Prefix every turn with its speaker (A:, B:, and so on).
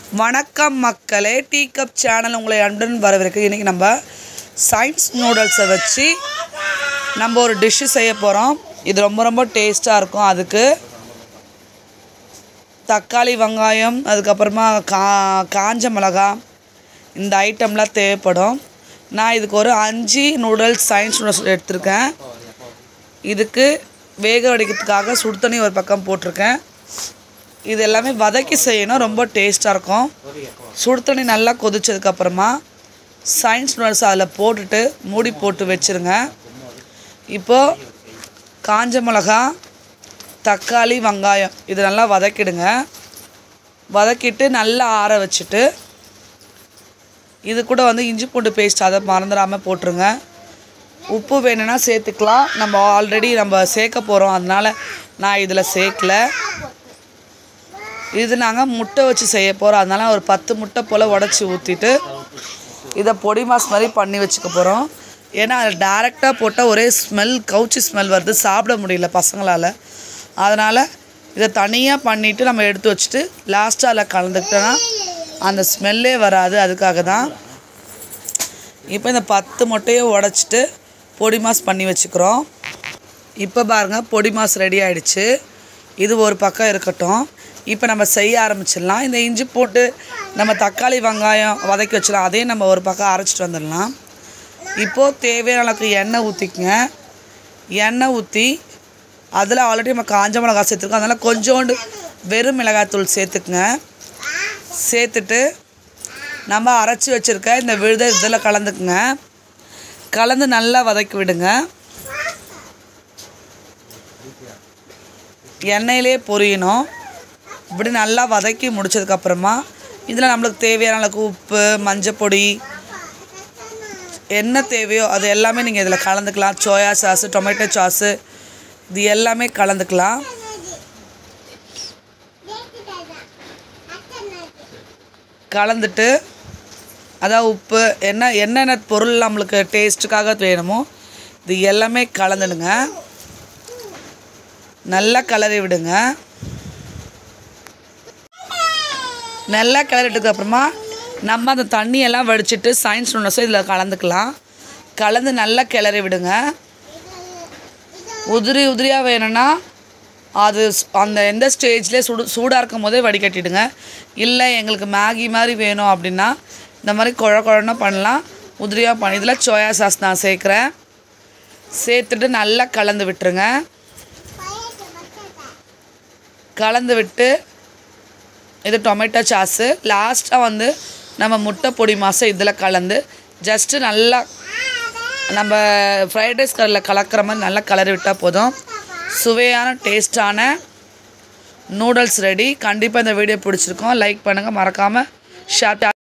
A: வணக்கம் மக்களே tea cup channel உங்களை அன்புடன் வரவேற்கு இன்றைக்கி நம்ம சயின்ஸ் நூடுல்ஸை வச்சு நம்ம ஒரு டிஷ்ஷு செய்ய போகிறோம் இது ரொம்ப ரொம்ப டேஸ்ட்டாக இருக்கும் அதுக்கு தக்காளி வெங்காயம் அதுக்கப்புறமா கா காஞ்ச மிளகா இந்த ஐட்டம்லாம் தேவைப்படும் நான் இதுக்கு ஒரு அஞ்சு நூடுல்ஸ் சயின்ஸ் நூடுல்ஸ் எடுத்திருக்கேன் இதுக்கு வேக வடிக்கிறதுக்காக சுடு தண்ணி ஒரு பக்கம் போட்டிருக்கேன் இது எல்லாமே வதக்கி செய்யணும் ரொம்ப டேஸ்ட்டாக இருக்கும் சுடு தண்ணி நல்லா கொதிச்சதுக்கப்புறமா சயின்ஸ் நூடுல்ஸ் அதில் போட்டுட்டு மூடி போட்டு வச்சுருங்க இப்போது காஞ்ச மிளகா தக்காளி வெங்காயம் இது நல்லா வதக்கிடுங்க வதக்கிட்டு நல்லா ஆற வச்சுட்டு இது கூட வந்து இஞ்சி பூண்டு பேஸ்ட் அதை மறந்துடாமல் போட்டுருங்க உப்பு வேணும்னா சேர்த்துக்கலாம் நம்ம ஆல்ரெடி நம்ம சேர்க்க போகிறோம் அதனால் நான் இதில் சேர்க்கல இது நாங்கள் முட்டை வச்சு செய்ய போகிறோம் அதனால் ஒரு பத்து முட்டை போல் உடச்சி ஊற்றிட்டு இதை பொடி மாஸ் மாதிரி பண்ணி வச்சுக்க போகிறோம் ஏன்னா அதில் டேரெக்டாக போட்டால் ஒரே ஸ்மெல் கவுச்சி ஸ்மெல் வருது சாப்பிட முடியல பசங்களால் அதனால் இதை தனியாக பண்ணிவிட்டு நம்ம எடுத்து வச்சுட்டு லாஸ்ட்டாக அதில் கலந்துக்கிட்டோன்னா அந்த ஸ்மெல்லே வராது அதுக்காக தான் இப்போ இந்த பத்து முட்டையை உடச்சிட்டு பொடி மாஸ் பண்ணி வச்சுக்கிறோம் இப்போ பாருங்கள் பொடி மாஸ் ரெடி ஆயிடுச்சு இது ஒரு பக்கம் இருக்கட்டும் இப்போ நம்ம செய்ய ஆரம்பிச்சிடலாம் இந்த இஞ்சி போட்டு நம்ம தக்காளி வெங்காயம் வதக்கி வச்சிடலாம் அதையும் நம்ம ஒரு பக்கம் அரைச்சிட்டு வந்துடலாம் இப்போது தேவையான அளவுக்கு எண்ணெய் ஊற்றிக்குங்க எண்ணெய் ஊற்றி அதில் ஆல்ரெடி நம்ம காஞ்ச மிளகாய் சேர்த்துருக்கோம் அதனால் கொஞ்சோண்டு வெறும் மிளகாய்த்தூள் சேர்த்துக்குங்க சேர்த்துட்டு நம்ம அரைச்சி வச்சுருக்க இந்த விழுத இதில் கலந்துக்குங்க கலந்து நல்லா வதக்கி விடுங்க எண்ணெயிலே பொரியணும் இப்படி நல்லா வதக்கி முடிச்சதுக்கப்புறமா இதில் நம்மளுக்கு தேவையான அளவுக்கு உப்பு மஞ்சப்பொடி என்ன தேவையோ அது எல்லாமே நீங்கள் இதில் கலந்துக்கலாம் சோயா சாஸு டொமேட்டோ சாஸு இது எல்லாமே கலந்துக்கலாம் கலந்துட்டு அதான் உப்பு என்ன என்னென்ன பொருள் நம்மளுக்கு டேஸ்ட்டுக்காக வேணுமோ இது எல்லாமே கலந்துடுங்க நல்லா கிளறி விடுங்க நல்லா கிளறிட்டதுக்கு அப்புறமா நம்ம அந்த தண்ணியெல்லாம் வடிச்சிட்டு சயின்ஸ் நூனஸும் இதில் கலந்துக்கலாம் கலந்து நல்லா கிளறி விடுங்க உதிரி உதிரியாக வேணும்னா அது ஸ்- அந்த எந்த ஸ்டேஜ்லேயே சுடு சூடாக இருக்கும் போதே வடிகட்டிடுங்க இல்லை எங்களுக்கு மேகி மாதிரி வேணும் அப்படின்னா இந்த மாதிரி குழ குழன்னு பண்ணலாம் உதிரியாக பண்ணி இதில் சோயா சாஸ் நான் சேர்க்குறேன் சேர்த்துட்டு நல்லா கலந்து விட்டுருங்க கலந்து விட்டு இது டொமேட்டோ சாஸு லாஸ்ட்டாக வந்து நம்ம முட்டை பொடி மாசம் இதில் கலந்து ஜஸ்ட்டு நல்லா நம்ம ஃப்ரைட் ரைஸ் கலரில் கலக்கிற மாதிரி நல்லா கலரி விட்டால் போதும் சுவையான டேஸ்டான நூடுல்ஸ் ரெடி கண்டிப்பாக இந்த வீடியோ பிடிச்சிருக்கோம் லைக் பண்ணுங்கள் மறக்காமல் ஷேர்